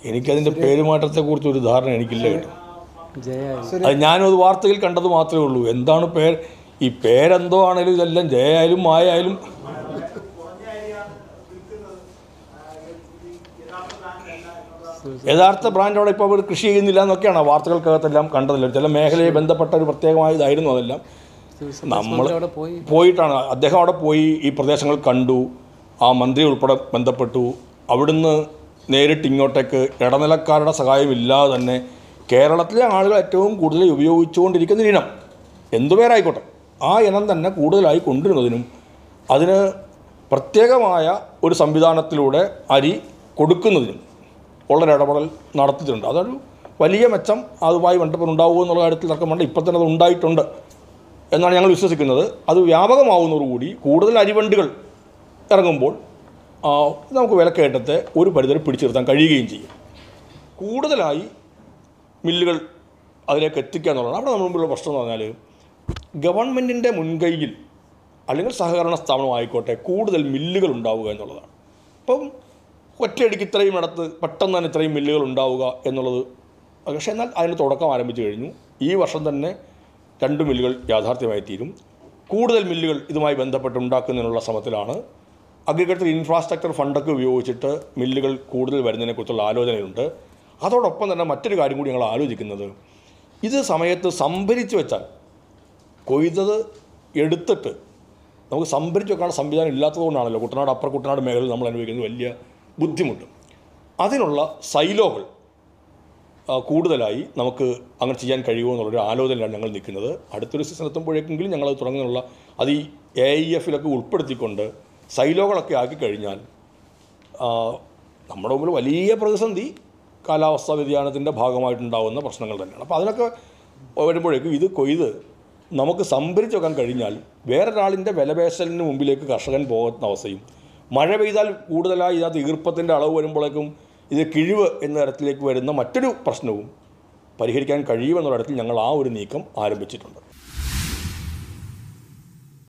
എനിക്കതിൻ്റെ പേരുമാറ്റത്തെക്കുറിച്ച് ഒരു ധാരണ എനിക്കില്ല കേട്ടോ ജയ അത് ഞാനും അത് വാർത്തയിൽ കണ്ടത് മാത്രമേ ഉള്ളൂ എന്താണ് പേര് ഈ പേരെന്തോ ആണെങ്കിലും ഇതെല്ലാം ജയായാലും മായായാലും യഥാർത്ഥ ബ്രാൻഡ് അവിടെ ഇപ്പോൾ അവർ കൃഷി ചെയ്യുന്നില്ല എന്നൊക്കെയാണ് ആ വാർത്തകൾക്കകത്തെല്ലാം കണ്ടതല്ലോ ചില മേഖലയെ ബന്ധപ്പെട്ട ഒരു പ്രത്യേകമായ ഇതായിരുന്നു അതെല്ലാം നമ്മൾ അവിടെ പോയി പോയിട്ടാണ് അദ്ദേഹം അവിടെ പോയി ഈ പ്രദേശങ്ങൾ കണ്ടു ആ മന്ത്രി ഉൾപ്പെടെ ബന്ധപ്പെട്ടു അവിടുന്ന് നേരിട്ട് ഇങ്ങോട്ടേക്ക് ഇടനിലക്കാരുടെ സഹായമില്ലാതെ തന്നെ കേരളത്തിലെ ആളുകൾ ഏറ്റവും കൂടുതൽ ഉപയോഗിച്ചുകൊണ്ടിരിക്കുന്ന ഒരു ഇനം എന്തു പേരായിക്കോട്ടെ ആ ഇനം തന്നെ കൂടുതലായി കൊണ്ടുവരുന്നതിനും അതിന് പ്രത്യേകമായ ഒരു സംവിധാനത്തിലൂടെ അരി കൊടുക്കുന്നതിനും ഉള്ളൊരു ഇടപെടൽ നടത്തിയിട്ടുണ്ട് അതൊരു വലിയ മെച്ചം അതുമായി ബന്ധപ്പെട്ട് ഉണ്ടാവുമോ എന്നുള്ള കാര്യത്തിൽ തർക്കമുണ്ട് ഇപ്പം തന്നെ അത് ഉണ്ടായിട്ടുണ്ട് എന്നാണ് ഞങ്ങൾ വിശ്വസിക്കുന്നത് അത് വ്യാപകമാവുന്നതോടുകൂടി കൂടുതൽ അരിവണ്ടികൾ ഇറങ്ങുമ്പോൾ ആ, നമുക്ക് വിലക്കയറ്റത്തെ ഒരു പരിധി വരെ പിടിച്ചു നിർത്താൻ കഴിയുകയും ചെയ്യും കൂടുതലായി മില്ലുകൾ അതിലേക്ക് എത്തിക്കുക എന്നുള്ളതാണ് അവിടെ നമ്മുടെ മുമ്പിലുള്ള പ്രശ്നം എന്ന് പറഞ്ഞാൽ ഗവൺമെൻറ്റിൻ്റെ മുൻകൈയിൽ അല്ലെങ്കിൽ സഹകരണ സ്ഥാപനമായിക്കോട്ടെ കൂടുതൽ മില്ലുകൾ ഉണ്ടാവുക എന്നുള്ളതാണ് അപ്പം ഒറ്റയടിക്ക് ഇത്രയും ഇടത്ത് പെട്ടെന്ന് തന്നെ ഇത്രയും മില്ലുകൾ ഉണ്ടാവുക എന്നുള്ളത് പക്ഷേ എന്നാൽ അതിന് തുടക്കം ആരംഭിച്ചു കഴിഞ്ഞു ഈ വർഷം തന്നെ രണ്ട് മില്ലുകൾ യാഥാർത്ഥ്യമായി തീരും കൂടുതൽ മില്ലുകൾ ഇതുമായി ബന്ധപ്പെട്ട് ഉണ്ടാക്കുന്നതിനുള്ള ശ്രമത്തിലാണ് അഗ്രികൾച്ചർ ഇൻഫ്രാസ്ട്രക്ചർ ഫണ്ടൊക്കെ ഉപയോഗിച്ചിട്ട് മില്ലുകൾ കൂടുതൽ വരുന്നതിനെക്കുറിച്ചുള്ള ആലോചനയുണ്ട് അതോടൊപ്പം തന്നെ മറ്റൊരു കാര്യം കൂടി ഞങ്ങൾ ആലോചിക്കുന്നത് ഇത് സമയത്ത് സംഭരിച്ച് വെച്ചാൽ കൊയ്തത് എടുത്തിട്ട് നമുക്ക് സംഭരിച്ച് വെക്കാനുള്ള സംവിധാനം ഇല്ലാത്തതുകൊണ്ടാണല്ലോ കുട്ടനാട് അപ്പർ കുട്ടനാട് മേഖലയിൽ നമ്മൾ അനുഭവിക്കുന്നത് വലിയ ബുദ്ധിമുട്ട് അതിനുള്ള സൈലോകൾ ആ, കൂടുതലായി നമുക്ക് അങ്ങനെ ചെയ്യാൻ കഴിയുമോ എന്നുള്ളൊരു ആലോചനയിലാണ് ഞങ്ങൾ നിൽക്കുന്നത് അടുത്തൊരു സീസൺ എത്തുമ്പോഴേക്കെങ്കിലും ഞങ്ങളത് തുടങ്ങുന്നുള്ള അത് ഈ എ ഐ എഫിലൊക്കെ ഉൾപ്പെടുത്തിക്കൊണ്ട് സൈലോകളൊക്കെ ആക്കി കഴിഞ്ഞാൽ ആ, നമ്മുടെ മുമ്പിൽ വലിയ പ്രതിസന്ധി കാലാവസ്ഥാ വ്യതിയാനത്തിൻ്റെ ഭാഗമായിട്ടുണ്ടാകുന്ന പ്രശ്നങ്ങൾ തന്നെയാണ് അപ്പോൾ അതിനൊക്കെ വരുമ്പോഴേക്കും ഇത് കൊയ്ത് നമുക്ക് സംഭരിച്ച് വെക്കാൻ കഴിഞ്ഞാൽ വേറൊരാളിൻ്റെ വിലപേശലിന് മുമ്പിലേക്ക് കർഷകൻ പോകുന്ന അവസ്ഥയും മഴ പെയ്താൽ കൂടുതലായി ഇതിനകത്ത് ഈർപ്പത്തിൻ്റെ അളവ് വരുമ്പോഴേക്കും ഇത് കിഴിവ് എന്ന തരത്തിലേക്ക് വരുന്ന മറ്റൊരു പ്രശ്നവും പരിഹരിക്കാൻ കഴിയുമെന്ന തരത്തിൽ ഞങ്ങൾ ആ ഒരു നീക്കം ആരംഭിച്ചിട്ടുണ്ട്